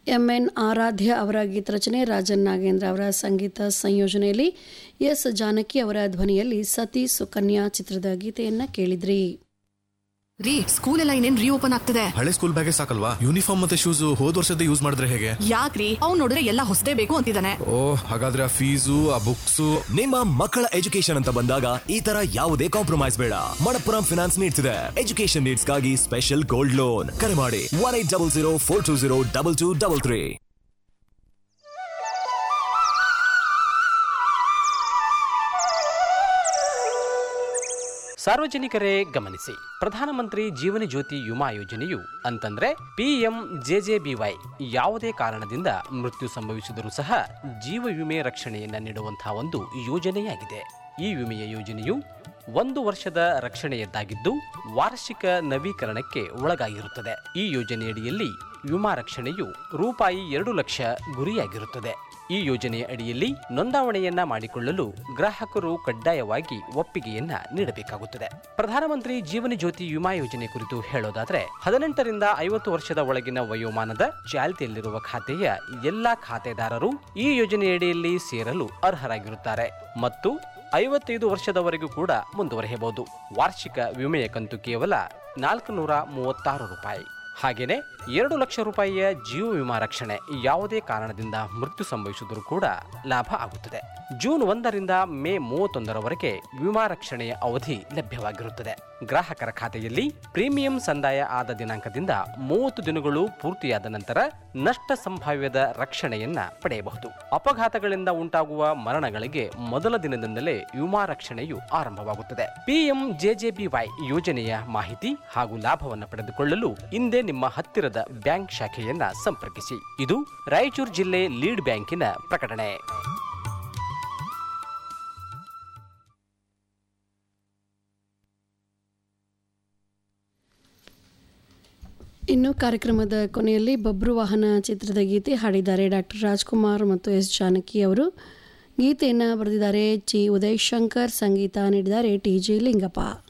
M N ಆರಾಧ್ಯ ಅವರ ಗೀತರಚನೆ ರಾಜನ್ ನಾಗೇಂದ್ರ ಅವರ ಸಂಗೀತ ಸಂಯೋಜನೆಯಲ್ಲಿ ಎಸ್ ಜಾನಕಿ ಅವರ ಧ್ವನಿಯಲ್ಲಿ ಸತಿ ಸುಕನ್ಯಾ ಚಿತ್ರದ ಗೀತೆಯನ್ನ ಕೇಳಿದ್ರಿ ರೀ ಸ್ಕೂಲ್ ಎಲ್ಲ ಇನ್ನೇನ್ ರೀಓಪನ್ ಆಗ್ತದೆ ಹಳೆ ಸ್ಕೂಲ್ ಬ್ಯಾಗೆ ಸಾಕಲ್ವಾ ಯೂನಿಫಾರ್ಮ್ ಮತ್ತೆ ಶೂಸ್ ಹೋದ್ ವರ್ಷದ ಯೂಸ್ ಮಾಡಿದ್ರೆ ಹೇಗೆ ಯಾಕ್ರಿ ಅವ್ನ್ ನೋಡಿದ್ರೆ ಎಲ್ಲ ಹೊಸದೇ ಬೇಕು ಅಂತಿದ್ದಾನೆ ಓ ಹಾಗಾದ್ರೆ ಆ ಫೀಸು ಆ ಬುಕ್ಸು ನಿಮ್ಮ ಮಕ್ಕಳ ಎಜುಕೇಶನ್ ಅಂತ ಬಂದಾಗ ಈ ತರ ಯಾವುದೇ ಕಾಂಪ್ರಮೈಸ್ ಬೇಡ ಮಣಪ್ಪುರಂ ಫಿನಾನ್ಸ್ ನೀಡ್ತಿದೆ ಎಜುಕೇಶನ್ ನೀಡ್ಸ್ಗಾಗಿ ಸ್ಪೆಷಲ್ ಗೋಲ್ಡ್ ಲೋನ್ ಕರೆ ಮಾಡಿ one eight double zero four two zero double two double three ಸಾರ್ವಜನಿಕರೇ ಗಮನಿಸಿ ಪ್ರಧಾನಮಂತ್ರಿ ಜೀವನ ಜ್ಯೋತಿ ವಿಮಾ ಯೋಜನೆಯು ಅಂತಂದ್ರೆ ಪಿಎಂ ಜೆಜೆಬಿವೈ ಯಾವುದೇ ಕಾರಣದಿಂದ ಮೃತ್ಯು ಸಂಭವಿಸಿದರೂ ಸಹ ಜೀವ ವಿಮೆ ರಕ್ಷಣೆಯನ್ನ ನೀಡುವಂತಹ ಒಂದು ಯೋಜನೆಯಾಗಿದೆ ಈ ವಿಮೆಯ ಯೋಜನೆಯು ಒಂದು ವರ್ಷದ ರಕ್ಷಣೆಯದ್ದಾಗಿದ್ದು ವಾರ್ಷಿಕ ನವೀಕರಣಕ್ಕೆ ಒಳಗಾಗಿರುತ್ತದೆ ಈ ಯೋಜನೆಯಡಿಯಲ್ಲಿ ವಿಮಾ ರಕ್ಷಣೆಯು ರೂಪಾಯಿ ಎರಡು ಲಕ್ಷ ಗುರಿಯಾಗಿರುತ್ತದೆ ಈ ಯೋಜನೆಯ ಅಡಿಯಲ್ಲಿ ನೋಂದಾವಣೆಯನ್ನ ಮಾಡಿಕೊಳ್ಳಲು ಗ್ರಾಹಕರು ಕಡ್ಡಾಯವಾಗಿ ಒಪ್ಪಿಗೆಯನ್ನ ನೀಡಬೇಕಾಗುತ್ತದೆ ಪ್ರಧಾನಮಂತ್ರಿ ಜೀವನ ಜ್ಯೋತಿ ವಿಮಾ ಯೋಜನೆ ಕುರಿತು ಹೇಳೋದಾದ್ರೆ ಹದಿನೆಂಟರಿಂದ ಐವತ್ತು ವರ್ಷದ ಒಳಗಿನ ವಯೋಮಾನದ ಚಾಲ್ತಿಯಲ್ಲಿರುವ ಖಾತೆಯ ಎಲ್ಲಾ ಖಾತೆದಾರರು ಈ ಯೋಜನೆಯಡಿಯಲ್ಲಿ ಸೇರಲು ಅರ್ಹರಾಗಿರುತ್ತಾರೆ ಮತ್ತು ಐವತ್ತೈದು ವರ್ಷದವರೆಗೂ ಕೂಡ ಮುಂದುವರೆಯಬಹುದು ವಾರ್ಷಿಕ ವಿಮೆಯ ಕಂತು ಕೇವಲ ನಾಲ್ಕು ನೂರ ಮೂವತ್ತಾರು ರೂಪಾಯಿ ಹಾಗೇನೆ ಎರಡು ಲಕ್ಷ ರೂಪಾಯಿಯ ಜೀವ ವಿಮಾ ರಕ್ಷಣೆ ಯಾವುದೇ ಕಾರಣದಿಂದ ಮೃತ್ಯು ಸಂಭವಿಸಿದರೂ ಕೂಡ ಲಾಭ ಆಗುತ್ತದೆ ಜೂನ್ ಒಂದರಿಂದ ಮೇ ಮೂವತ್ತೊಂದರವರೆಗೆ ವಿಮಾ ರಕ್ಷಣೆಯ ಅವಧಿ ಲಭ್ಯವಾಗಿರುತ್ತದೆ ಗ್ರಾಹಕರ ಖಾತೆಯಲ್ಲಿ ಪ್ರೀಮಿಯಂ ಸಂದಾಯ ಆದ ದಿನಾಂಕದಿಂದ ಮೂವತ್ತು ದಿನಗಳು ಪೂರ್ತಿಯಾದ ನಂತರ ನಷ್ಟ ಸಂಭಾವ್ಯದ ರಕ್ಷಣೆಯನ್ನ ಪಡೆಯಬಹುದು ಅಪಘಾತಗಳಿಂದ ಉಂಟಾಗುವ ಮರಣಗಳಿಗೆ ಮೊದಲ ದಿನದಿಂದಲೇ ವಿಮಾ ರಕ್ಷಣೆಯು ಆರಂಭವಾಗುತ್ತದೆ ಪಿಎಂ ಜೆಜೆಬಿವೈ ಯೋಜನೆಯ ಮಾಹಿತಿ ಹಾಗೂ ಲಾಭವನ್ನು ಪಡೆದುಕೊಳ್ಳಲು ಹಿಂದೆ ನಿಮ್ಮ ಹತ್ತಿರದ ಬ್ಯಾಂಕ್ ಶಾಖೆಯನ್ನ ಸಂಪರ್ಕಿಸಿ ಇದು ರಾಯಚೂರು ಜಿಲ್ಲೆ ಲೀಡ್ ಬ್ಯಾಂಕಿನ ಪ್ರಕಟಣೆ ಇನ್ನು ಕಾರ್ಯಕ್ರಮದ ಕೊನೆಯಲ್ಲಿ ಬಬ್ರು ವಾಹನ ಚಿತ್ರದ ಗೀತೆ ಹಾಡಿದ್ದಾರೆ ಡಾಕ್ಟರ್ ರಾಜ್ಕುಮಾರ್ ಮತ್ತು ಎಸ್ ಜಾನಕಿ ಅವರು ಗೀತೆಯನ್ನು ಬರೆದಿದ್ದಾರೆ ಜಿ ಉದಯ್ ಶಂಕರ್ ಸಂಗೀತ ನೀಡಿದ್ದಾರೆ ಟಿ ಜಿ ಲಿಂಗಪ್ಪ